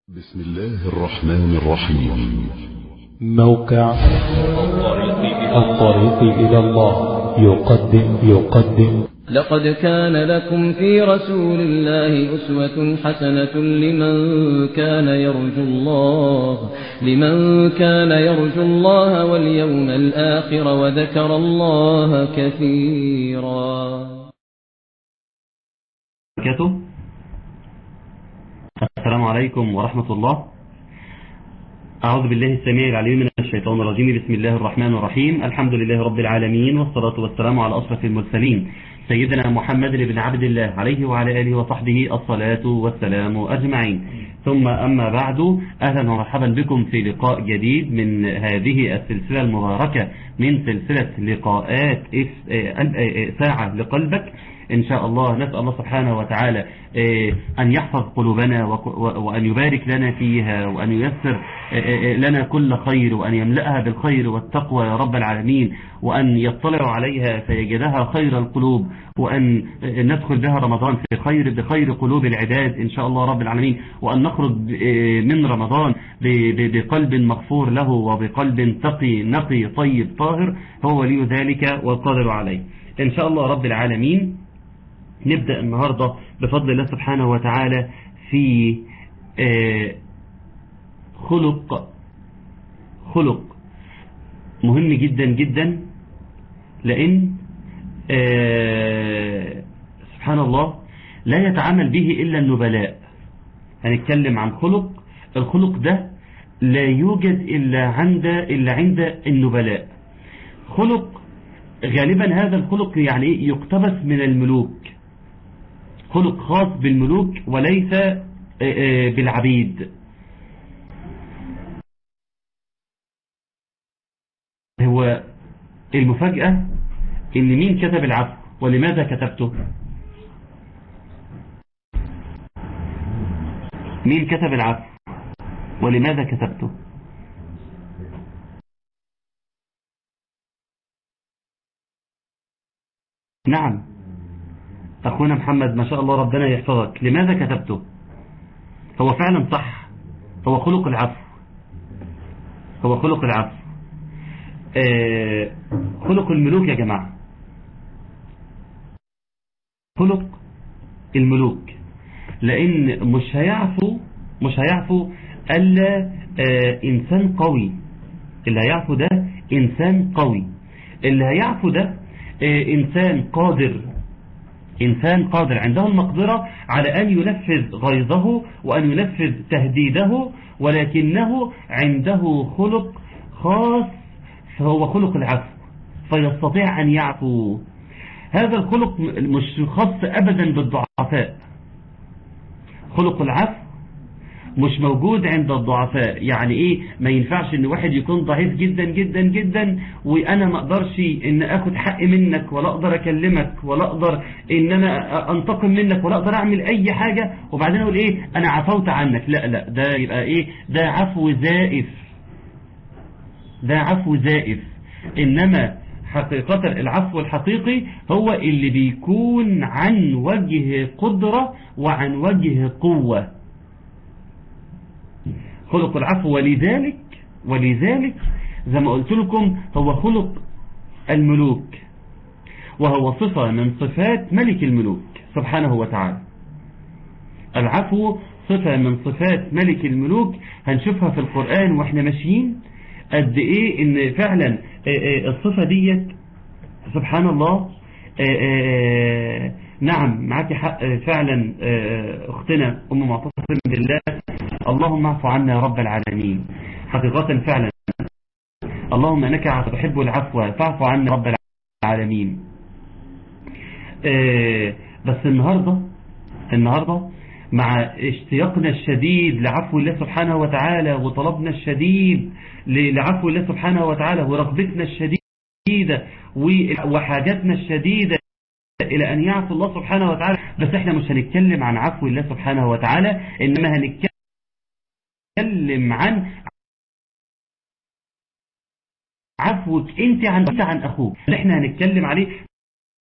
بسم الله الرحمن الرحيم موقع الطريق إلى الله يقدم يقدم لقد كان لكم في رسول الله أسوة حسنة لمن كان يرجو الله لمن كان يرجو الله واليوم الآخر وذكر الله كثيرا وبركاته السلام عليكم ورحمة الله أعوذ بالله السميع العليم من الشيطان الرجيم بسم الله الرحمن الرحيم الحمد لله رب العالمين والصلاة والسلام على أشرف المرسلين سيدنا محمد بن عبد الله عليه وعلى آله وصحبه الصلاة والسلام أجمعين ثم أما بعد أهلا ومرحبا بكم في لقاء جديد من هذه السلسلة المباركة من سلسلة لقاءات ساعة لقلبك إن شاء الله نسأل الله سبحانه وتعالى أن يحفظ قلوبنا وأن يبارك لنا فيها وأن ييسر لنا كل خير وأن يملأها بالخير والتقوى يا رب العالمين وأن يطلع عليها فيجدها خير القلوب وأن ندخل بها رمضان في خير بخير قلوب العباد إن شاء الله رب العالمين وأن نخرج من رمضان بقلب مغفور له وبقلب تقي نقي طيب طاهر هو ولي ذلك والقادر عليه إن شاء الله رب العالمين نبدأ النهاردة بفضل الله سبحانه وتعالى في خلق خلق مهم جدا جدا لأن سبحان الله لا يتعامل به إلا النبلاء هنتكلم عن خلق الخلق ده لا يوجد إلا عند إلا عند النبلاء خلق غالبا هذا الخلق يعني يقتبس من الملوك خلق خاص بالملوك وليس بالعبيد هو المفاجأة ان مين كتب العفو ولماذا كتبته مين كتب العفو ولماذا كتبته نعم أخونا محمد ما شاء الله ربنا يحفظك لماذا كتبته هو فعلا صح هو خلق العفو هو خلق العفو آه خلق الملوك يا جماعة خلق الملوك لأن مش هيعفو مش هيعفو ألا آه إنسان قوي اللي هيعفو ده إنسان قوي اللي هيعفو ده آه إنسان قادر إنسان قادر عنده المقدرة على أن ينفذ غيظه وأن ينفذ تهديده ولكنه عنده خلق خاص فهو خلق العفو فيستطيع أن يعفو هذا الخلق مش خاص أبدا بالضعفاء خلق العفو مش موجود عند الضعفاء يعني ايه ما ينفعش ان واحد يكون ضعيف جدا جدا جدا وانا ما اقدرش ان اخد حق منك ولا اقدر اكلمك ولا اقدر ان انا انتقم منك ولا اقدر اعمل اي حاجة وبعدين اقول ايه انا عفوت عنك لا لا ده يبقى ايه ده عفو زائف ده عفو زائف انما حقيقة العفو الحقيقي هو اللي بيكون عن وجه قدرة وعن وجه قوة خلق العفو ولذلك ولذلك زي ما قلت لكم هو خلق الملوك وهو صفة من صفات ملك الملوك سبحانه وتعالى العفو صفة من صفات ملك الملوك هنشوفها في القرآن واحنا ماشيين قد ايه ان فعلا الصفة ديت سبحان الله نعم معك حق فعلا اختنا ام معتصم بالله اللهم اعف عنا يا رب العالمين حقيقة فعلا اللهم انك تحب العفو فاعف عنا يا رب العالمين بس النهاردة النهاردة مع اشتياقنا الشديد لعفو الله سبحانه وتعالى وطلبنا الشديد لعفو الله سبحانه وتعالى ورغبتنا الشديدة وحاجاتنا الشديدة إلى أن يعفو الله سبحانه وتعالى بس احنا مش هنتكلم عن عفو الله سبحانه وتعالى إنما هنتكلم عن عفوك انت عن انت عن اخوك اللي احنا هنتكلم عليه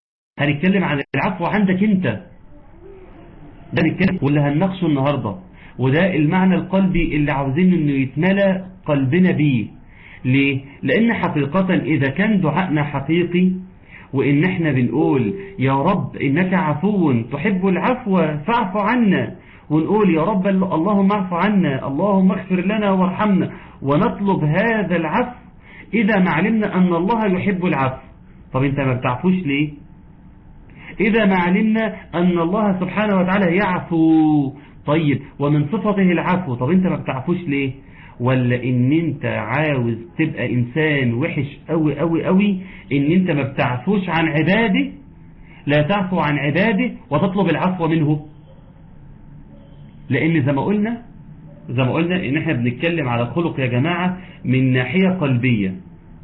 هنتكلم عن العفو عندك انت ده نتكلم واللي هنناقشه النهارده وده المعنى القلبي اللي عاوزين انه يتملى قلبنا بيه ليه؟ لان حقيقة اذا كان دعائنا حقيقي وان احنا بنقول يا رب انك عفو تحب العفو فاعف عنا ونقول يا رب اللهم اعف عنا اللهم اغفر لنا وارحمنا ونطلب هذا العفو اذا ما علمنا ان الله يحب العفو طب انت ما بتعفوش ليه اذا ما علمنا ان الله سبحانه وتعالى يعفو طيب ومن صفته العفو طب انت ما بتعفوش ليه ولا ان انت عاوز تبقى انسان وحش قوي قوي قوي ان انت ما بتعفوش عن عباده لا تعفو عن عباده وتطلب العفو منه لان زي ما قلنا زي ما قلنا ان احنا بنتكلم على خلق يا جماعة من ناحية قلبية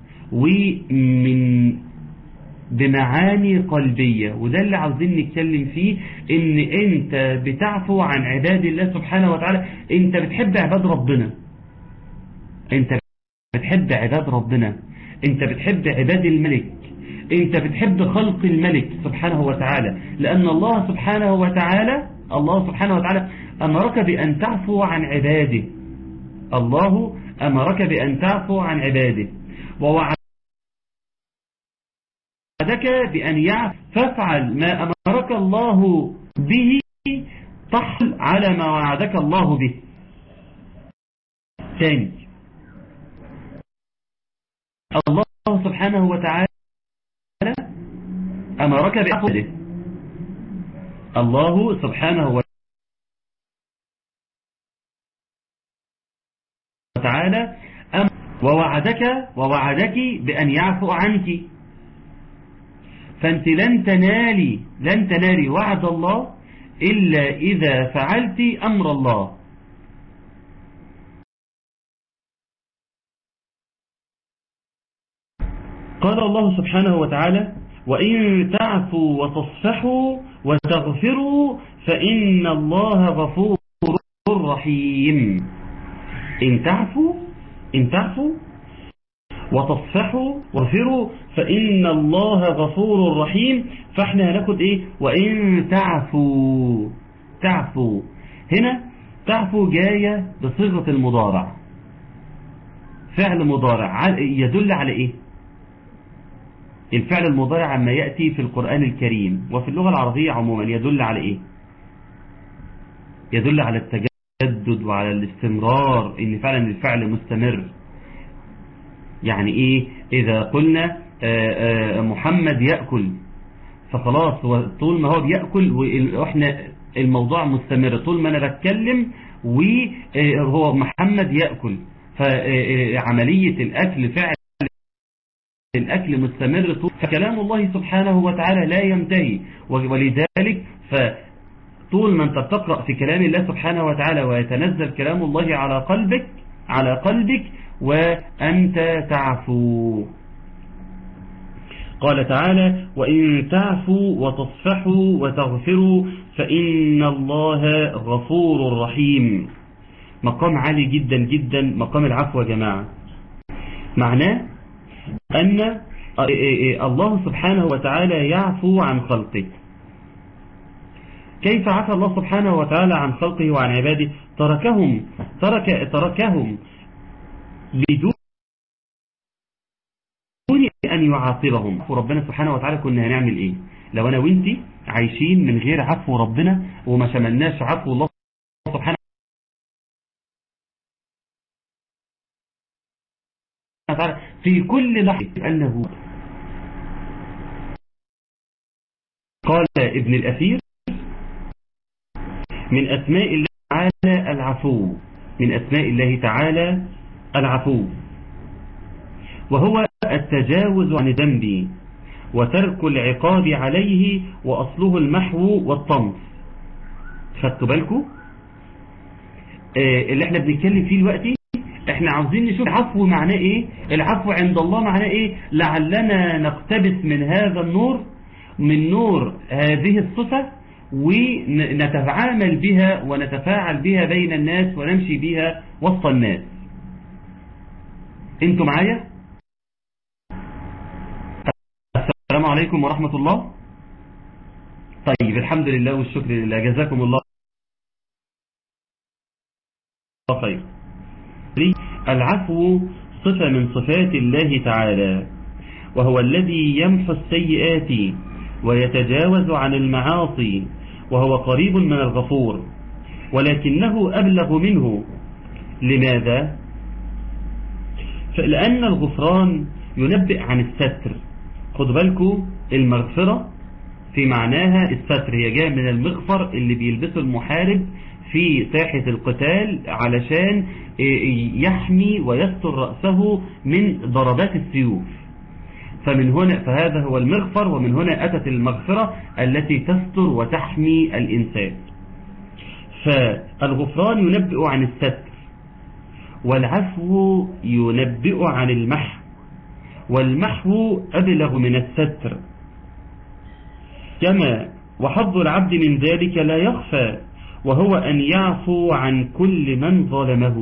ومن بمعاني قلبية وده اللي عاوزين نتكلم فيه ان انت بتعفو عن عباد الله سبحانه وتعالى انت بتحب عباد ربنا انت بتحب عباد ربنا انت بتحب عباد الملك انت بتحب خلق الملك سبحانه وتعالى لان الله سبحانه وتعالى الله سبحانه وتعالى امرك بان تعفو عن عباده الله امرك بان تعفو عن عباده ووعدك بان يعفو فافعل ما امرك الله به تحل على ما وعدك الله به ثاني الله سبحانه وتعالى أمرك بعقده الله سبحانه وتعالى ووعدك ووعدك بأن يعفو عنك فأنت لن تنالي لن تنالي وعد الله إلا إذا فعلت أمر الله قال الله سبحانه وتعالى وإن تعفوا وتصفحوا وتغفروا فإن الله غفور رحيم إن تعفوا إن تعفوا وتصفحوا واغفروا فإن الله غفور رحيم فاحنا هناخد إيه وإن تعفوا تعفوا هنا تعفوا جاية بصيغة المضارع فعل مضارع يدل على إيه الفعل المضارع عما يأتي في القرآن الكريم وفي اللغة العربية عموما يدل على إيه يدل على التجدد وعلى الاستمرار إن فعلا الفعل مستمر يعني إيه إذا قلنا آآ آآ محمد يأكل فخلاص طول ما هو بيأكل وإحنا الموضوع مستمر طول ما أنا بتكلم وهو محمد يأكل فعملية الأكل فعل الأكل مستمر طول فكلام الله سبحانه وتعالى لا ينتهي ولذلك فطول ما أنت بتقرأ في كلام الله سبحانه وتعالى ويتنزل كلام الله على قلبك على قلبك وأنت تعفو قال تعالى وإن تعفوا وتصفحوا وتغفروا فإن الله غفور رحيم مقام عالي جدا جدا مقام العفو يا جماعة معناه أن الله سبحانه وتعالى يعفو عن خلقه كيف عفى الله سبحانه وتعالى عن خلقه وعن عباده تركهم ترك تركهم بدون أن يعاقبهم وربنا سبحانه وتعالى كنا هنعمل إيه لو أنا وإنتي عايشين من غير عفو ربنا وما شملناش عفو الله سبحانه وتعالى في كل لحظة أنه قال ابن الأثير من أسماء الله تعالى العفو من أسماء الله تعالى العفو وهو التجاوز عن ذنبي وترك العقاب عليه وأصله المحو والطمس خدتوا بالكم آه اللي احنا بنتكلم فيه دلوقتي احنا عاوزين نشوف العفو معناه ايه العفو عند الله معناه ايه لعلنا نقتبس من هذا النور من نور هذه الصفة ونتعامل بها ونتفاعل بها بين الناس ونمشي بها وسط الناس انتوا معايا السلام عليكم ورحمة الله طيب الحمد لله والشكر لله جزاكم الله خير العفو صفة من صفات الله تعالى وهو الذي يمحو السيئات ويتجاوز عن المعاصي وهو قريب من الغفور ولكنه أبلغ منه لماذا؟ لأن الغفران ينبئ عن الستر خدوا بالكم المغفرة في معناها الستر هي جاء من المغفر اللي بيلبسه المحارب في ساحة القتال علشان يحمي ويستر رأسه من ضربات السيوف فمن هنا فهذا هو المغفر ومن هنا أتت المغفرة التي تستر وتحمي الإنسان فالغفران ينبئ عن الستر والعفو ينبئ عن المحو والمحو أبلغ من الستر كما وحظ العبد من ذلك لا يخفى وهو أن يعفو عن كل من ظلمه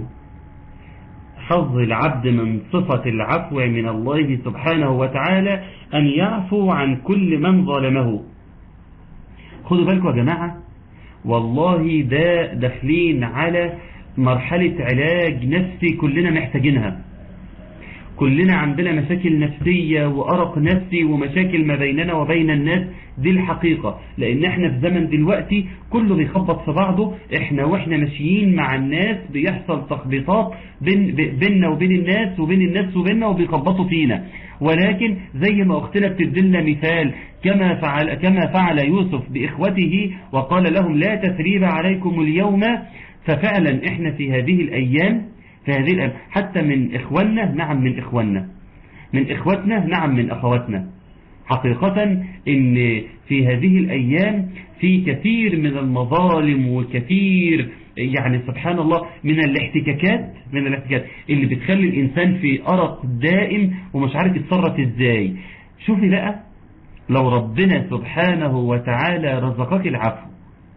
حظ العبد من صفة العفو من الله سبحانه وتعالى أن يعفو عن كل من ظلمه خدوا بالكم يا جماعة والله ده داخلين على مرحلة علاج نفسي كلنا محتاجينها كلنا عندنا مشاكل نفسية وأرق نفسي ومشاكل ما بيننا وبين الناس دي الحقيقة لأن احنا في زمن دلوقتي كله بيخبط في بعضه احنا واحنا ماشيين مع الناس بيحصل تخبيطات بين بيننا وبين الناس وبين الناس وبيننا وبيخبطوا فينا ولكن زي ما أختنا بتدلنا مثال كما فعل, كما فعل يوسف بإخوته وقال لهم لا تثريب عليكم اليوم ففعلا احنا في هذه الأيام في هذه الأيام حتى من إخواننا نعم من إخواننا من إخوتنا نعم من أخواتنا حقيقة ان في هذه الأيام في كثير من المظالم وكثير يعني سبحان الله من الاحتكاكات من الاحتكاكات اللي بتخلي الإنسان في أرق دائم ومش عارف يتصرف إزاي شوفي بقى لو ربنا سبحانه وتعالى رزقك العفو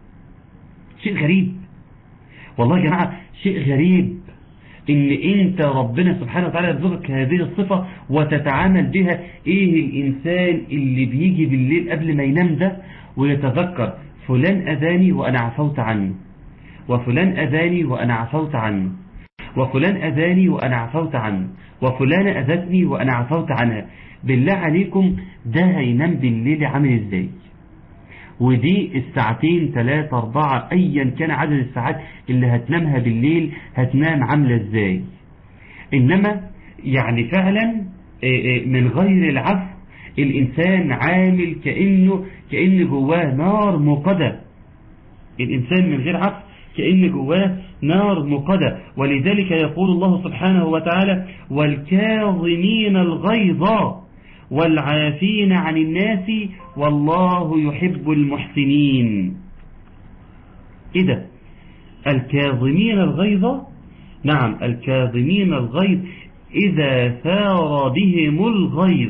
شيء غريب والله يا جماعة شيء غريب ان انت ربنا سبحانه وتعالى يرزقك هذه الصفة وتتعامل بها ايه الانسان اللي بيجي بالليل قبل ما ينام ده ويتذكر فلان اذاني وانا عفوت عنه وفلان اذاني وانا عفوت عنه وفلان اذاني وانا عفوت عنه وفلان اذتني وانا عفوت عنها بالله عليكم ده هينام بالليل عامل ازاي ودي الساعتين ثلاثة أربعة أيا كان عدد الساعات اللي هتنامها بالليل هتنام عاملة ازاي إنما يعني فعلا من غير العفو الإنسان عامل كأنه كأن جواه نار موقدة الإنسان من غير عفو كأن جواه نار موقدة ولذلك يقول الله سبحانه وتعالى والكاظمين الغيظ والعافين عن الناس والله يحب المحسنين ايه ده الكاظمين الغيظ نعم الكاظمين الغيظ اذا ثار بهم الغيظ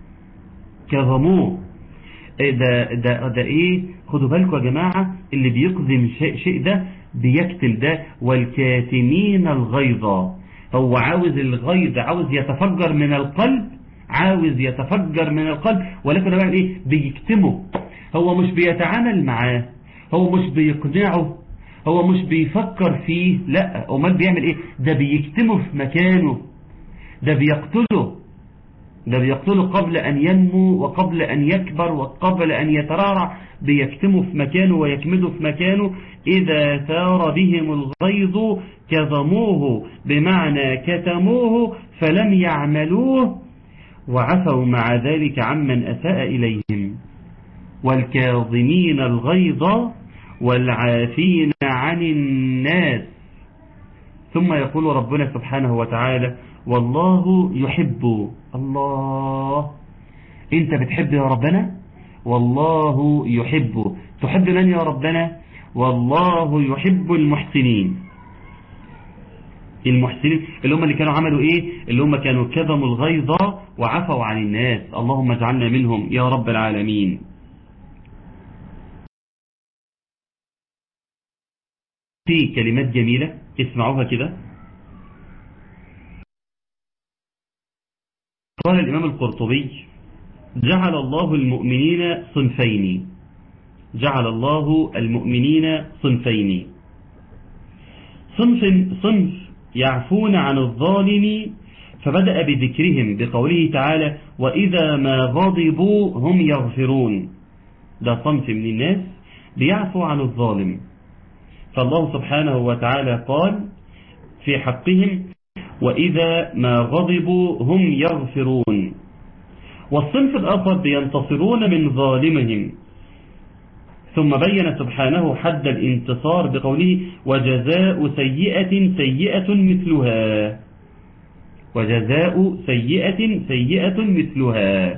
كظموه ده, ده, ده ايه خدوا بالكم يا جماعة اللي بيقذم شيء, شيء ده بيكتل ده والكاتمين الغيظ هو عاوز الغيظ عاوز يتفجر من القلب عاوز يتفجر من القلب ولكن بقى ايه بيكتمه هو مش بيتعامل معاه هو مش بيقنعه هو مش بيفكر فيه لا امال بيعمل ايه ده بيكتمه في مكانه ده بيقتله ده بيقتله قبل أن ينمو وقبل أن يكبر وقبل أن يترعرع بيكتمه في مكانه ويكمده في مكانه إذا ثار بهم الغيظ كظموه بمعنى كتموه فلم يعملوه وعفوا مع ذلك عمن أساء إليهم والكاظمين الغيظ والعافين عن الناس ثم يقول ربنا سبحانه وتعالى والله يحب الله انت بتحب يا ربنا والله يحب تحب من يا ربنا والله يحب المحسنين المحسنين اللي هم اللي كانوا عملوا ايه اللي هم كانوا كظموا الغيظ وعفوا عن الناس اللهم اجعلنا منهم يا رب العالمين في كلمات جميلة اسمعوها كده قال الإمام القرطبي جعل الله المؤمنين صنفين جعل الله المؤمنين صنفين صنف صنف يعفون عن الظالم فبدأ بذكرهم بقوله تعالى وإذا ما غضبوا هم يغفرون ده صنف من الناس بيعفو عن الظالم فالله سبحانه وتعالى قال في حقهم وإذا ما غضبوا هم يغفرون والصنف الآخر بينتصرون من ظالمهم ثم بين سبحانه حد الانتصار بقوله وجزاء سيئة سيئة مثلها وجزاء سيئة سيئة مثلها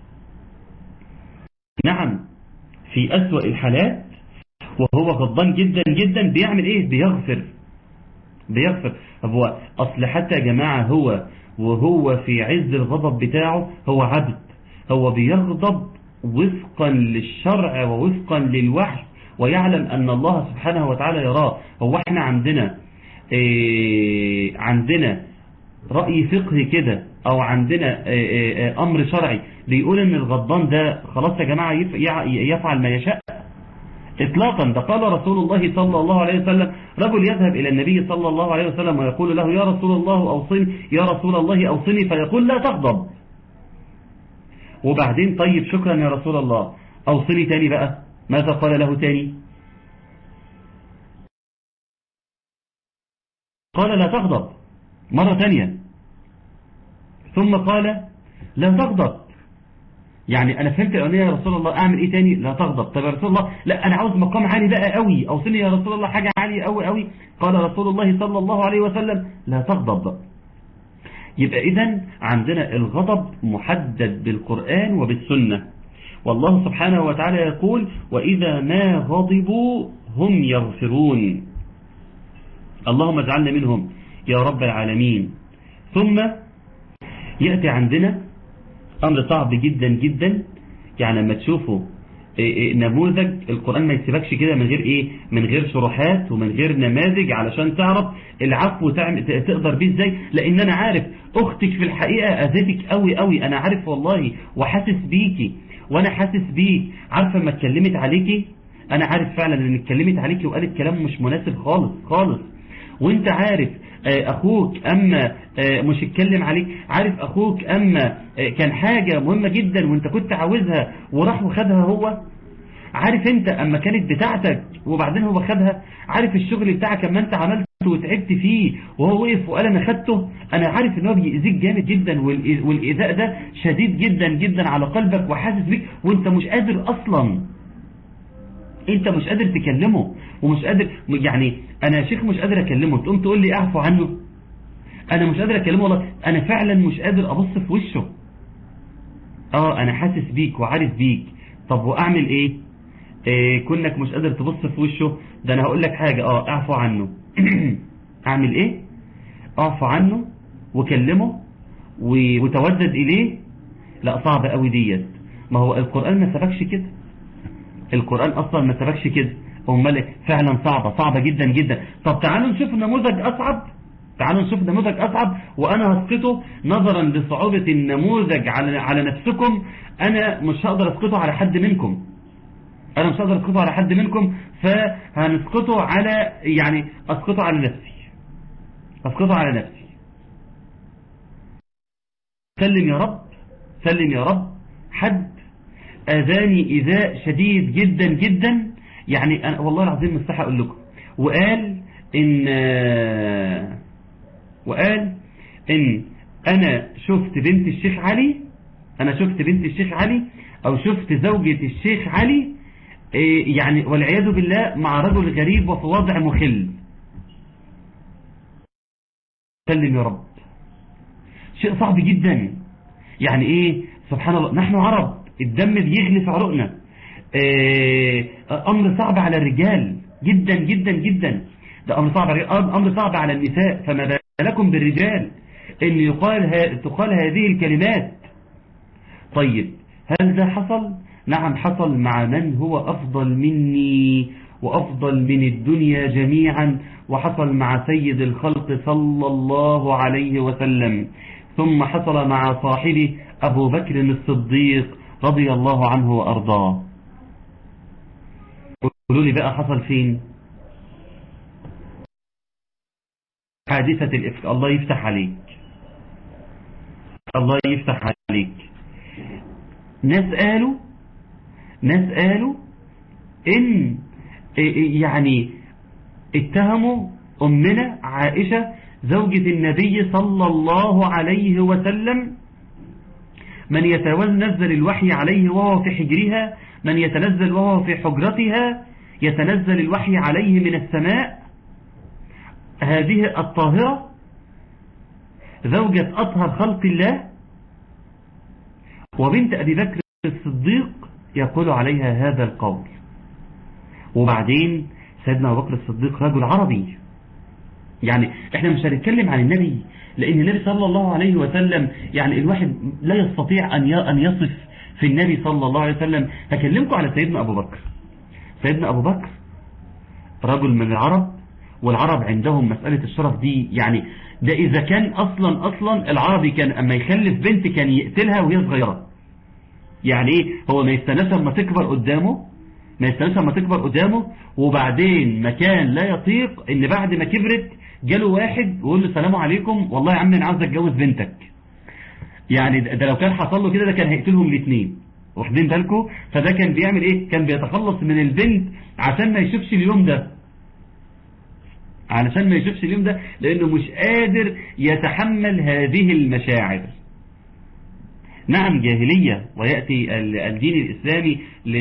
نعم في أسوأ الحالات وهو غضبان جدا جدا بيعمل ايه بيغفر بيغفر هو اصل حتى يا جماعة هو وهو في عز الغضب بتاعه هو عبد هو بيغضب وفقا للشرع ووفقا للوحي ويعلم ان الله سبحانه وتعالى يراه هو احنا عندنا ايه عندنا رأي فقهي كده او عندنا ايه ايه امر شرعي بيقول ان الغضبان ده خلاص يا جماعة يفعل ما يشاء اطلاقا ده قال رسول الله صلى الله عليه وسلم رجل يذهب الى النبي صلى الله عليه وسلم ويقول له يا رسول الله اوصني يا رسول الله اوصني فيقول لا تغضب وبعدين طيب شكرا يا رسول الله اوصني تاني بقى ماذا قال له تاني قال لا تغضب مرة تانية ثم قال لا تغضب يعني انا فهمت الاولانيه يا رسول الله اعمل ايه تاني لا تغضب طب يا رسول الله لا انا عاوز مقام عالي بقى قوي اوصلني يا رسول الله حاجه عاليه قوي قوي قال رسول الله صلى الله عليه وسلم لا تغضب يبقى اذا عندنا الغضب محدد بالقران وبالسنه والله سبحانه وتعالى يقول واذا ما غضبوا هم يغفرون اللهم اجعلنا منهم يا رب العالمين ثم ياتي عندنا امر صعب جدا جدا يعني لما تشوفوا نموذج القرآن ما يسيبكش كده من غير ايه من غير شروحات ومن غير نماذج علشان تعرف العفو تقدر بيه ازاي لان انا عارف اختك في الحقيقة اذتك قوي قوي انا عارف والله وحاسس بيكي وانا حاسس بيك عارفة ما اتكلمت عليكي انا عارف فعلا ان اتكلمت عليكي وقالت كلام مش مناسب خالص خالص وانت عارف اخوك اما مش اتكلم عليك عارف اخوك اما كان حاجة مهمة جدا وانت كنت عاوزها وراح وخدها هو عارف انت اما كانت بتاعتك وبعدين هو خدها عارف الشغل بتاعك اما انت عملته وتعبت فيه وهو وقف وقال انا خدته انا عارف ان هو بيأذيك جامد جدا والايذاء ده شديد جدا جدا على قلبك وحاسس بيك وانت مش قادر اصلا انت مش قادر تكلمه ومش قادر يعني انا يا شيخ مش قادر اكلمه تقوم تقول لي اعفو عنه انا مش قادر اكلمه والله انا فعلا مش قادر ابص في وشه اه انا حاسس بيك وعارف بيك طب واعمل ايه, إيه كونك مش قادر تبص في وشه ده انا هقول لك حاجة اه اعفو عنه اعمل ايه اعفو عنه وكلمه وتودد اليه لا صعب قوي ديت ما هو القرآن ما سبكش كده القرآن اصلا ما سبكش كده امال فعلا صعبة صعبة جدا جدا طب تعالوا نشوف نموذج اصعب تعالوا نشوف نموذج اصعب وانا هسقطه نظرا لصعوبة النموذج على على نفسكم انا مش هقدر اسقطه على حد منكم انا مش هقدر اسقطه على حد منكم فهنسقطه على يعني اسقطه على نفسي اسقطه على نفسي سلم يا رب سلم يا رب حد اذاني ايذاء شديد جدا جدا يعني أنا والله العظيم مستحق اقول لكم وقال ان وقال ان انا شفت بنت الشيخ علي انا شفت بنت الشيخ علي او شفت زوجة الشيخ علي يعني والعياذ بالله مع رجل غريب وفي وضع مخل سلم يا رب شيء صعب جدا يعني ايه سبحان الله نحن عرب الدم بيغلي في عروقنا امر صعب على الرجال جدا جدا جدا ده امر صعب امر صعب على النساء فما بالكم بالرجال ان يقال تقال هذه الكلمات طيب هل ده حصل نعم حصل مع من هو افضل مني وافضل من الدنيا جميعا وحصل مع سيد الخلق صلى الله عليه وسلم ثم حصل مع صاحبه ابو بكر الصديق رضي الله عنه وارضاه قولوا لي بقى حصل فين حادثة الإفك الله يفتح عليك الله يفتح عليك ناس قالوا ناس قالوا إن يعني اتهموا أمنا عائشة زوجة النبي صلى الله عليه وسلم من يتنزل الوحي عليه وهو في حجرها من يتنزل وهو في حجرتها يتنزل الوحي عليه من السماء هذه الطاهرة زوجة أطهر خلق الله وبنت أبي بكر الصديق يقول عليها هذا القول وبعدين سيدنا أبو بكر الصديق رجل عربي يعني احنا مش هنتكلم عن النبي لأن النبي صلى الله عليه وسلم يعني الواحد لا يستطيع أن أن يصف في النبي صلى الله عليه وسلم هكلمكم على سيدنا أبو بكر سيدنا أبو بكر رجل من العرب والعرب عندهم مسألة الشرف دي يعني ده إذا كان أصلا أصلا العربي كان أما يخلف بنت كان يقتلها وهي صغيرة يعني إيه هو ما يستناش لما تكبر قدامه ما يستناش لما تكبر قدامه وبعدين مكان لا يطيق ان بعد ما كبرت جاله واحد ويقول له السلام عليكم والله يا عم انا عاوز اتجوز بنتك يعني ده لو كان حصل له كده ده كان هيقتلهم الاثنين واخدين بالكم فده كان بيعمل ايه كان بيتخلص من البنت عشان ما يشوفش اليوم ده علشان ما يشوفش اليوم ده لانه مش قادر يتحمل هذه المشاعر نعم جاهلية ويأتي الدين الإسلامي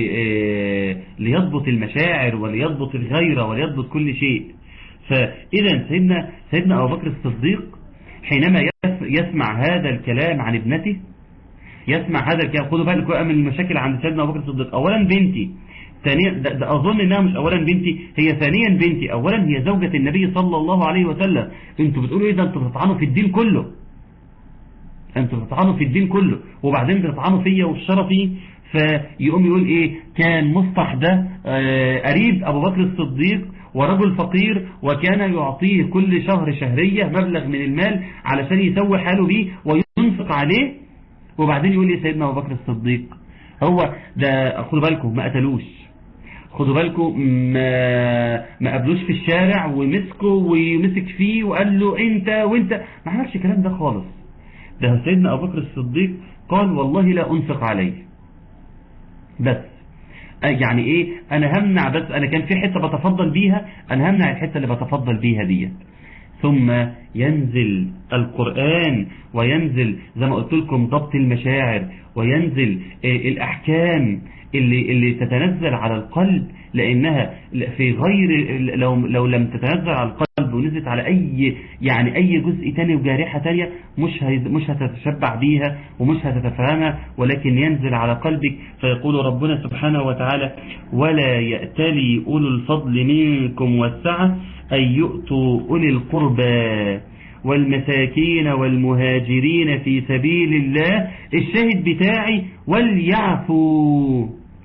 ليضبط المشاعر وليضبط الغيرة وليضبط كل شيء فإذا سيدنا, سيدنا أبو بكر الصديق حينما يسمع هذا الكلام عن ابنته يسمع هذا الكلام خدوا بالكم من المشاكل عند سيدنا أبو بكر الصديق أولا بنتي ثانيا ده, ده أظن إنها مش أولا بنتي هي ثانيا بنتي أولا هي زوجة النبي صلى الله عليه وسلم انتوا بتقولوا إيه ده انتوا بتطعنوا في الدين كله انتوا بتطعنوا في الدين كله وبعدين بتطعنوا فيا وفي شرفي فيقوم يقول ايه كان مصطح ده قريب ابو بكر الصديق ورجل فقير وكان يعطيه كل شهر شهرية مبلغ من المال علشان يسوي حاله بيه وينفق عليه وبعدين يقول لي سيدنا ابو بكر الصديق هو ده خدوا بالكم ما قتلوش خدوا بالكم ما ما قابلوش في الشارع ومسكه ومسك فيه وقال له انت وانت ما عملش الكلام ده خالص ده سيدنا أبو بكر الصديق قال والله لا أنفق عليه بس يعني ايه انا همنع بس انا كان في حتة بتفضل بيها انا همنع الحتة اللي بتفضل بيها ديت ثم ينزل القرآن وينزل زي ما قلت لكم ضبط المشاعر وينزل الأحكام اللي, اللي تتنزل على القلب لأنها في غير لو, لو لم تتنزل على القلب ونزلت على أي يعني أي جزء تاني وجارحة تانية مش مش هتتشبع بيها ومش هتتفهمها ولكن ينزل على قلبك فيقول ربنا سبحانه وتعالى ولا يأتلي أولو الفضل منكم والسعة أن يؤتوا أولي القربى والمساكين والمهاجرين في سبيل الله الشاهد بتاعي وليعفوا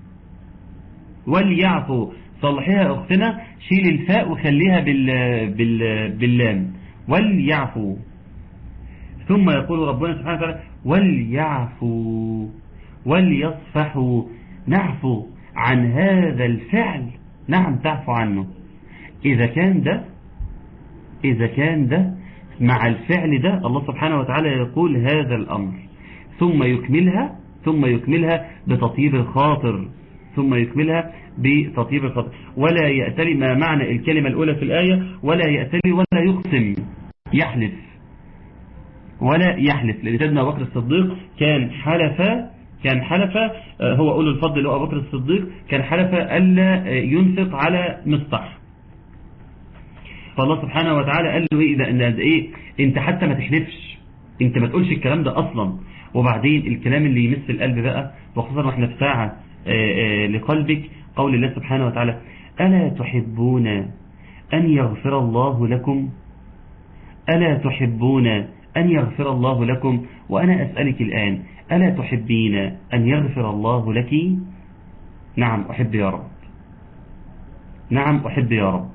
وليعفوا صلحيها أختنا شيل الفاء وخليها بال بال باللام وليعفوا ثم يقول ربنا سبحانه وتعالى وليعفوا وليصفحوا نعفو عن هذا الفعل نعم تعفو عنه إذا كان ده إذا كان ده مع الفعل ده الله سبحانه وتعالى يقول هذا الأمر ثم يكملها ثم يكملها بتطيب الخاطر ثم يكملها بتطيب الخاطر ولا يأتلي ما معنى الكلمة الأولى في الآية ولا يأتلي ولا يقسم يحلف ولا يحلف لأن سيدنا أبو بكر الصديق كان حلف كان حلف هو أولو الفضل اللي هو أبو بكر الصديق كان حلف ألا ينفق على مصطح فالله سبحانه وتعالى قال له إيه إذا إيه أنت حتى ما تحلفش أنت ما تقولش الكلام ده أصلا وبعدين الكلام اللي يمس القلب بقى وخصوصا واحنا في ساعة لقلبك قول الله سبحانه وتعالى ألا تحبون أن يغفر الله لكم ألا تحبون أن يغفر الله لكم وأنا أسألك الآن ألا تحبين أن يغفر الله لك نعم أحب يا رب نعم أحب يا رب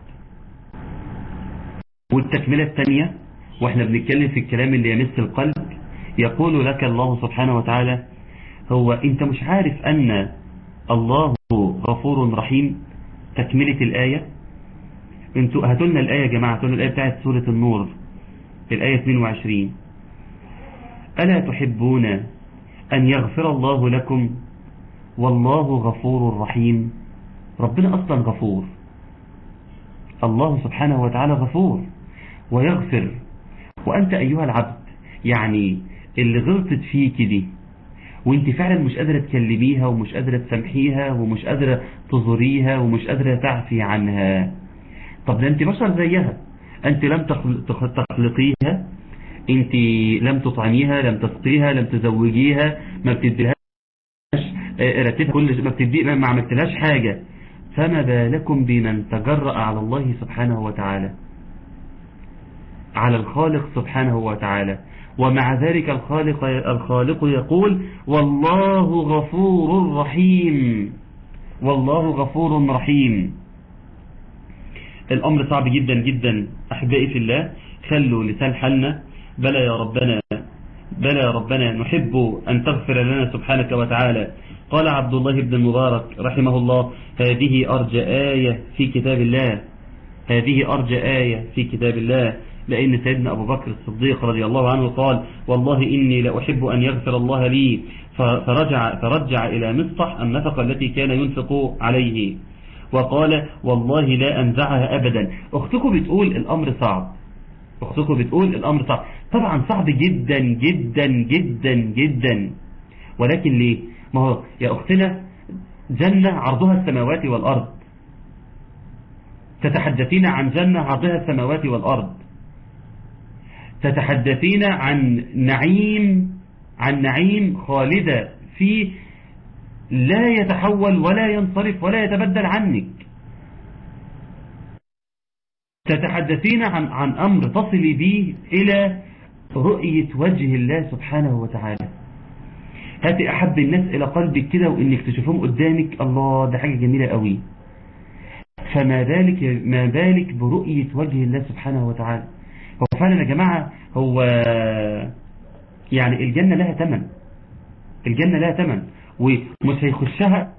والتكملة الثانية واحنا بنتكلم في الكلام اللي يمس القلب يقول لك الله سبحانه وتعالى هو انت مش عارف ان الله غفور رحيم تكملة الآية انتوا هاتوا لنا الآية يا جماعة هاتوا لنا الآية بتاعت سورة النور الآية 22 ألا تحبون أن يغفر الله لكم والله غفور رحيم ربنا أصلا غفور الله سبحانه وتعالى غفور ويغفر وأنت أيها العبد يعني اللي غلطت فيك دي وانت فعلا مش قادرة تكلميها ومش قادرة تسامحيها ومش قادرة تزوريها ومش قادرة تعفي عنها طب ده انت بشر زيها انت لم تخلقيها انت لم تطعميها لم تسقيها لم تزوجيها ما بتديلهاش راتبها كل ما بتدي ما عملتلهاش حاجة فما بالكم بمن تجرأ على الله سبحانه وتعالى على الخالق سبحانه وتعالى ومع ذلك الخالق الخالق يقول والله غفور رحيم والله غفور رحيم الأمر صعب جدا جدا أحبائي في الله خلوا لسان حالنا بلى يا ربنا بلى يا ربنا نحب أن تغفر لنا سبحانك وتعالى قال عبد الله بن المبارك رحمه الله هذه أرجى آية في كتاب الله هذه أرجى آية في كتاب الله لأن سيدنا أبو بكر الصديق رضي الله عنه قال والله إني لأحب أن يغفر الله لي فرجع, فرجع إلى مصطح النفقة التي كان ينفق عليه وقال والله لا أنزعها أبدا أختكم بتقول الأمر صعب أختكم بتقول الأمر صعب طبعا صعب جدا جدا جدا جدا ولكن ليه ما هو يا أختنا جنة عرضها السماوات والأرض تتحدثين عن جنة عرضها السماوات والأرض تتحدثين عن نعيم عن نعيم خالدة فيه لا يتحول ولا ينصرف ولا يتبدل عنك تتحدثين عن, عن أمر تصل به إلى رؤية وجه الله سبحانه وتعالى هات أحب الناس إلى قلبك كده وإنك تشوفهم قدامك الله ده حاجة جميلة قوي فما ذلك ما ذلك برؤية وجه الله سبحانه وتعالى هو فعلا يا جماعة هو يعني الجنة لها ثمن الجنة لها ثمن ومش هيخشها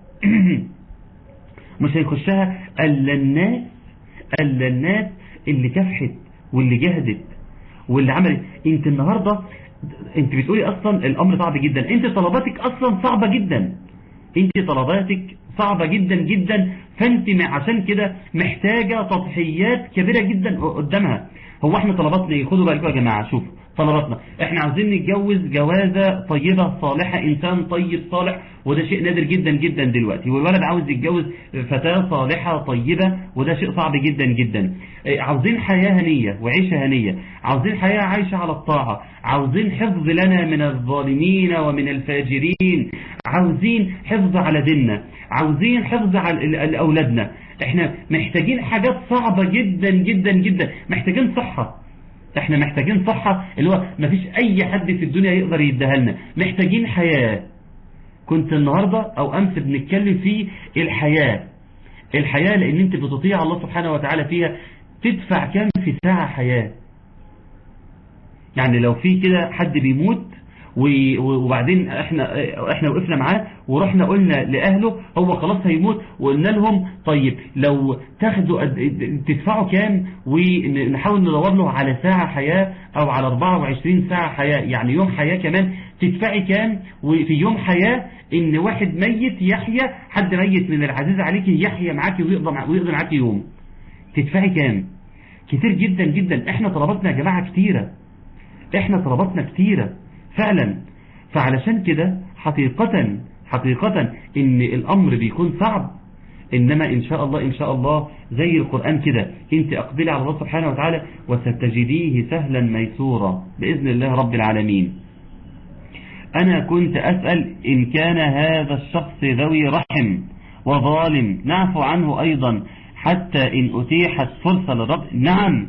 مش هيخشها الا الناس الا الناس اللي كافحت واللي جهدت واللي عملت انت النهاردة انت بتقولي اصلا الامر صعب جدا انت طلباتك اصلا صعبة جدا انت طلباتك صعبة جدا جدا فانت عشان كده محتاجة تضحيات كبيرة جدا قدامها هو احنا طلباتنا ايه خدوا بالكم يا جماعة شوف طلباتنا احنا عاوزين نتجوز جوازة طيبة صالحة انسان طيب صالح وده شيء نادر جدا جدا دلوقتي والولد عاوز يتجوز فتاة صالحة طيبة وده شيء صعب جدا جدا عاوزين حياة هنية وعيشة هنية عاوزين حياة عايشة على الطاعة عاوزين حفظ لنا من الظالمين ومن الفاجرين عاوزين حفظ على ديننا عاوزين حفظ على أولادنا احنا محتاجين حاجات صعبة جدا جدا جدا محتاجين صحة احنا محتاجين صحة اللي هو مفيش اي حد في الدنيا يقدر يديها لنا محتاجين حياة كنت النهاردة او امس بنتكلم في الحياة الحياة لان انت بتطيع الله سبحانه وتعالى فيها تدفع كام في ساعة حياة يعني لو في كده حد بيموت وبعدين احنا احنا وقفنا معاه ورحنا قلنا لأهله هو خلاص هيموت وقلنا لهم طيب لو تاخدوا تدفعوا كام ونحاول ندور له على ساعة حياة او على 24 ساعة حياة يعني يوم حياة كمان تدفعي كام وفي يوم حياة ان واحد ميت يحيى حد ميت من العزيز عليك يحيى معاكي ويقضى ويقضي معاكي يوم تدفعي كام كتير جدا جدا احنا طلباتنا يا جماعة كتيرة احنا طلباتنا كتيرة فعلا فعلشان كده حقيقة حقيقة ان الامر بيكون صعب انما ان شاء الله ان شاء الله زي القرآن كده انت اقبلي على الله سبحانه وتعالى وستجديه سهلا ميسورا بإذن الله رب العالمين انا كنت اسأل ان كان هذا الشخص ذوي رحم وظالم نعفو عنه ايضا حتى ان اتيحت فرصة للرب نعم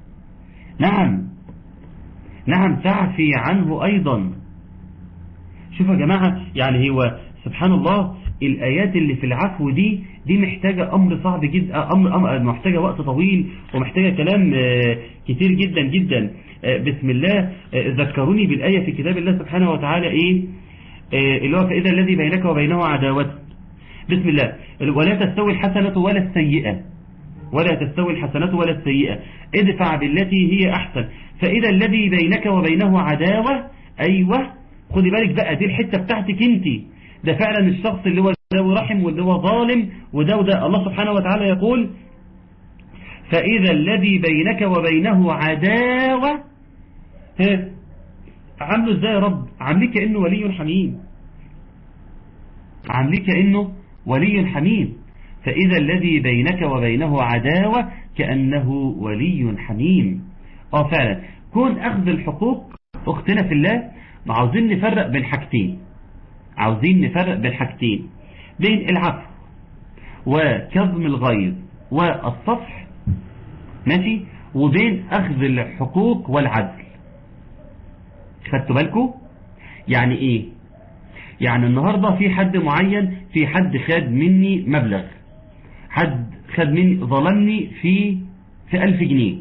نعم نعم تعفي عنه أيضا شوفوا يا جماعة يعني هو سبحان الله الآيات اللي في العفو دي دي محتاجة أمر صعب جدا أمر, أمر محتاجة وقت طويل ومحتاجة كلام كتير جدا جدا بسم الله ذكروني بالآية في كتاب الله سبحانه وتعالى إيه اللي هو فإذا الذي بينك وبينه عداوة بسم الله ولا تستوي الحسنة ولا السيئة ولا تستوي الحسنة ولا السيئة ادفع بالتي هي أحسن فإذا الذي بينك وبينه عداوة أيوة خدي بالك بقى دي الحتة بتاعتك انت ده فعلا الشخص اللي هو ذو رحم واللي هو ظالم وده وده الله سبحانه وتعالى يقول فإذا الذي بينك وبينه عداوة ها عامله ازاي يا رب عامليه كأنه ولي حميم عامليه كأنه ولي حميم فإذا الذي بينك وبينه عداوة كأنه ولي حميم اه فعلا كون أخذ الحقوق أختنا في الله عاوزين نفرق بين حاجتين عاوزين نفرق بين حاجتين بين العفو وكظم الغيظ والصفح ماشي وبين أخذ الحقوق والعدل خدتوا بالكم يعني ايه يعني النهاردة في حد معين في حد خد مني مبلغ حد خد مني ظلمني في في ألف جنيه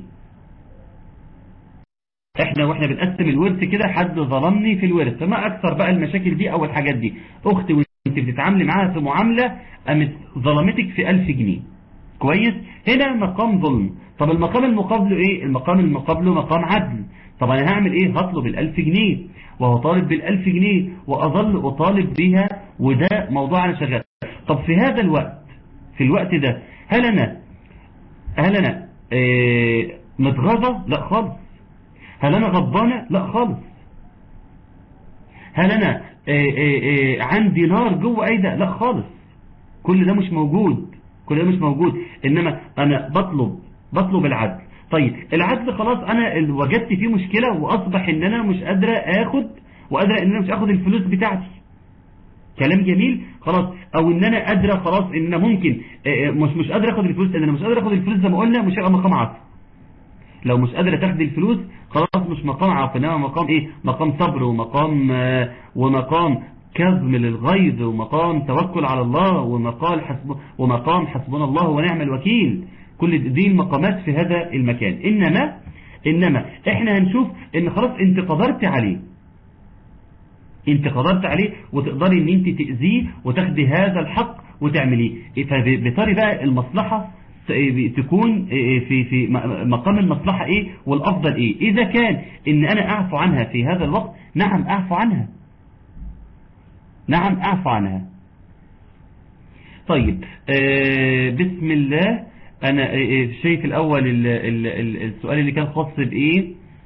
احنا واحنا بنقسم الورث كده حد ظلمني في الورث فما اكثر بقى المشاكل دي او الحاجات دي اختي وانت بتتعاملي معاها في معاملة قامت ظلمتك في ألف جنيه كويس هنا مقام ظلم طب المقام المقابله ايه المقام المقابله مقام عدل طب انا هعمل ايه هطلب الالف جنيه وهو طالب بالالف جنيه واظل اطالب بها وده موضوع انا شغال طب في هذا الوقت في الوقت ده هل انا هل انا اه متغاظة لا خالص هل انا غضبانة لا خالص هل انا اه اه عندي نار جوه ايده لا خالص كل ده مش موجود كل ده مش موجود انما انا بطلب بطلب العدل طيب العدل خلاص انا وجدت فيه مشكلة واصبح ان انا مش قادرة اخد وقادرة ان انا مش اخد الفلوس بتاعتي كلام جميل خلاص او ان انا قادرة خلاص ان انا ممكن مش مش قادر اخد الفلوس ان انا مش قادر اخد الفلوس زي ما قلنا مش هيبقى مقام عطف لو مش قادرة تاخد الفلوس خلاص مش مقام عطف انما مقام ايه مقام صبر ومقام آه ومقام كظم للغيظ ومقام توكل على الله ومقام حسب ومقام حسبنا الله ونعم الوكيل كل دي المقامات في هذا المكان إنما إنما إحنا هنشوف إن خلاص أنت قدرت عليه أنت قدرت عليه وتقدري إن أنت تأذيه وتاخدي هذا الحق وتعمليه فبطري بقى المصلحة تكون في في مقام المصلحة إيه والأفضل إيه إذا كان إن أنا أعفو عنها في هذا الوقت نعم أعفو عنها نعم أعفو عنها طيب آه بسم الله أنا شايف الأول ال ال ال السؤال اللي كان خاص بإيه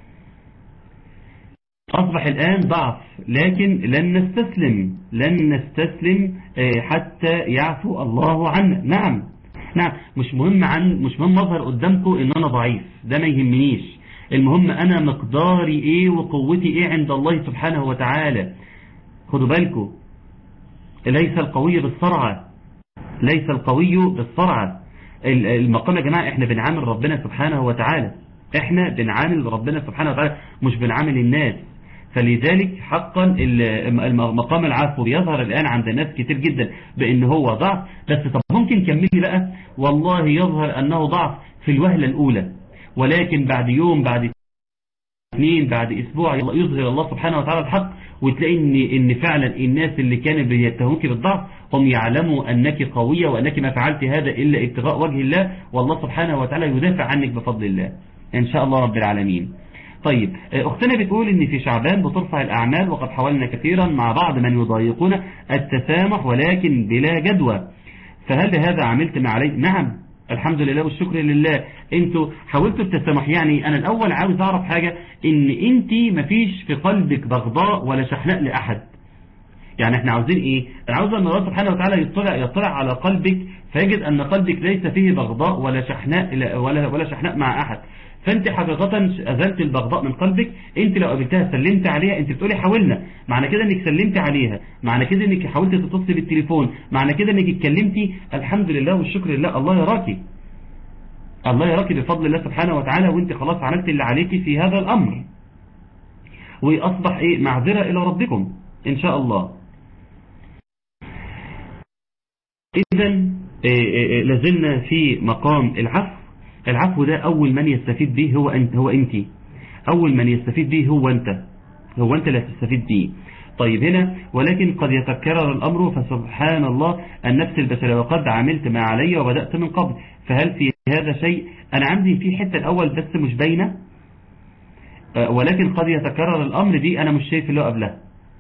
أصبح الآن ضعف لكن لن نستسلم لن نستسلم حتى يعفو الله عنا نعم نعم مش مهم عن مش مهم أظهر قدامكم إن أنا ضعيف ده ما يهمنيش المهم أنا مقداري إيه وقوتي إيه عند الله سبحانه وتعالى خدوا بالكم ليس القوي بالصرعة ليس القوي بالصرعة المقام يا جماعة احنا بنعامل ربنا سبحانه وتعالى احنا بنعامل ربنا سبحانه وتعالى مش بنعامل الناس فلذلك حقا مقام العفو بيظهر الآن عند ناس كتير جدا بأن هو ضعف بس طب ممكن كملي بقى والله يظهر أنه ضعف في الوهلة الأولى ولكن بعد يوم بعد اثنين بعد اسبوع يظهر الله سبحانه وتعالى الحق وتلاقي ان ان فعلا الناس اللي كانوا بيتهموك بالضعف هم يعلموا انك قوية وانك ما فعلت هذا الا ابتغاء وجه الله والله سبحانه وتعالى يدافع عنك بفضل الله ان شاء الله رب العالمين طيب اختنا بتقول ان في شعبان بترفع الاعمال وقد حاولنا كثيرا مع بعض من يضايقون التسامح ولكن بلا جدوى فهل بهذا عملت ما عليه نعم الحمد لله والشكر لله انتوا حاولتوا التسامح يعني انا الاول عاوز اعرف حاجة ان انت مفيش في قلبك بغضاء ولا شحناء لاحد يعني احنا عاوزين ايه انا عاوز ان الله سبحانه وتعالى يطلع يطلع على قلبك فيجد ان قلبك ليس فيه بغضاء ولا شحناء ولا ولا شحناء مع احد فانت حقيقة ازلت البغضاء من قلبك انت لو قابلتها سلمت عليها انت بتقولي حاولنا معنى كده انك سلمت عليها معنى كده انك حاولت تتصل بالتليفون معنى كده انك اتكلمتي الحمد لله والشكر لله الله يراكي الله يراكي بفضل الله سبحانه وتعالى وانت خلاص عملت اللي عليكي في هذا الامر واصبح ايه معذرة الى ربكم ان شاء الله اذا لازلنا في مقام العفو العفو ده أول من يستفيد به هو أنت هو أنت أول من يستفيد به هو أنت هو أنت لا تستفيد به طيب هنا ولكن قد يتكرر الأمر فسبحان الله النفس البشرية وقد عملت ما علي وبدأت من قبل فهل في هذا شيء أنا عندي في حتة الأول بس مش باينة آه، ولكن قد يتكرر الأمر دي أنا مش شايف اللي هو قبلها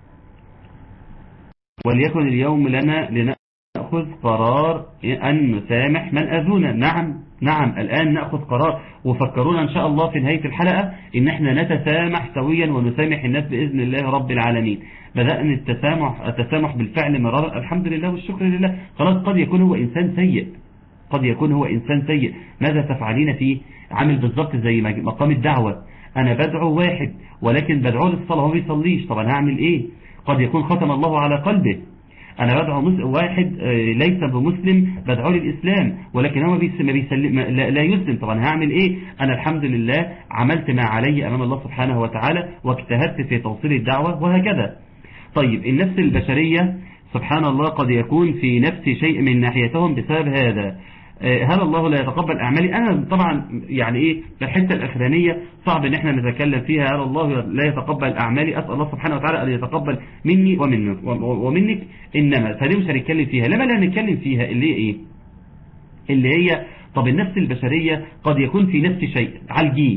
وليكن اليوم لنا لنأخذ قرار أن نسامح من أذونا نعم نعم الآن نأخذ قرار وفكرونا إن شاء الله في نهاية الحلقة إن احنا نتسامح سويا ونسامح الناس بإذن الله رب العالمين بدأنا التسامح التسامح بالفعل مرارا الحمد لله والشكر لله خلاص قد يكون هو إنسان سيء قد يكون هو إنسان سيء ماذا تفعلين فيه عامل بالضبط زي مقام الدعوة أنا بدعو واحد ولكن بدعو للصلاة هو بيصليش طب أنا هعمل إيه قد يكون ختم الله على قلبه أنا بدعو واحد ليس بمسلم بدعو للإسلام ولكن هو ما بيسلم لا, لا يسلم طبعا هعمل إيه أنا الحمد لله عملت ما علي أمام الله سبحانه وتعالى واجتهدت في توصيل الدعوة وهكذا طيب النفس البشرية سبحان الله قد يكون في نفس شيء من ناحيتهم بسبب هذا هل الله لا يتقبل أعمالي أنا طبعا يعني إيه الحتة الأخرانية صعب إن احنا نتكلم فيها هل الله لا يتقبل أعمالي أسأل الله سبحانه وتعالى أن يتقبل مني ومنك ومنك إنما فدي مش هنتكلم فيها لما لا نتكلم فيها اللي هي إيه اللي هي طب النفس البشرية قد يكون في نفس شيء عالجيه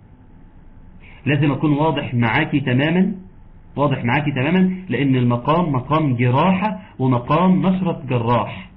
لازم أكون واضح معاكي تماما واضح معاكي تماما لأن المقام مقام جراحة ومقام نشرة جراح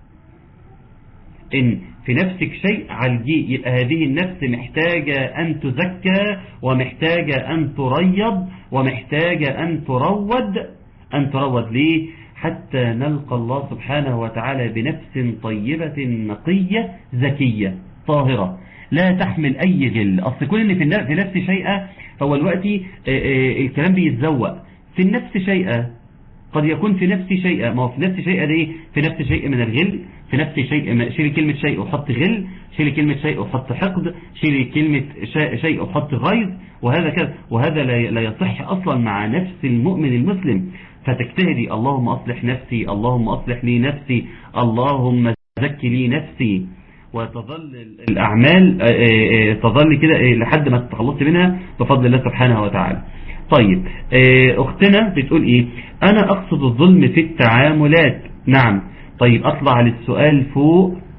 إن في نفسك شيء عالجيه يبقى هذه النفس محتاجة أن تزكى ومحتاجة أن تريض ومحتاجة أن ترود أن ترود ليه حتى نلقى الله سبحانه وتعالى بنفس طيبة نقية زكية طاهرة لا تحمل أي غل أصل كل اللي في نفس شيئة هو الوقت الكلام بيتزوق في النفس شيئة قد يكون في نفس شيء ما هو في نفس شيء دي في نفس شيء من الغل في نفس شيء شيل كلمة شيء وحط غل شيل كلمة شيء وحط حقد شيل كلمة شيء وحط غيظ وهذا كذا وهذا لا يصح أصلا مع نفس المؤمن المسلم فتجتهدي اللهم أصلح نفسي اللهم أصلح لي نفسي اللهم زكي لي نفسي وتظل الأعمال تظل كده لحد ما تتخلصي منها بفضل الله سبحانه وتعالى طيب اختنا بتقول ايه انا اقصد الظلم في التعاملات نعم طيب اطلع للسؤال فوق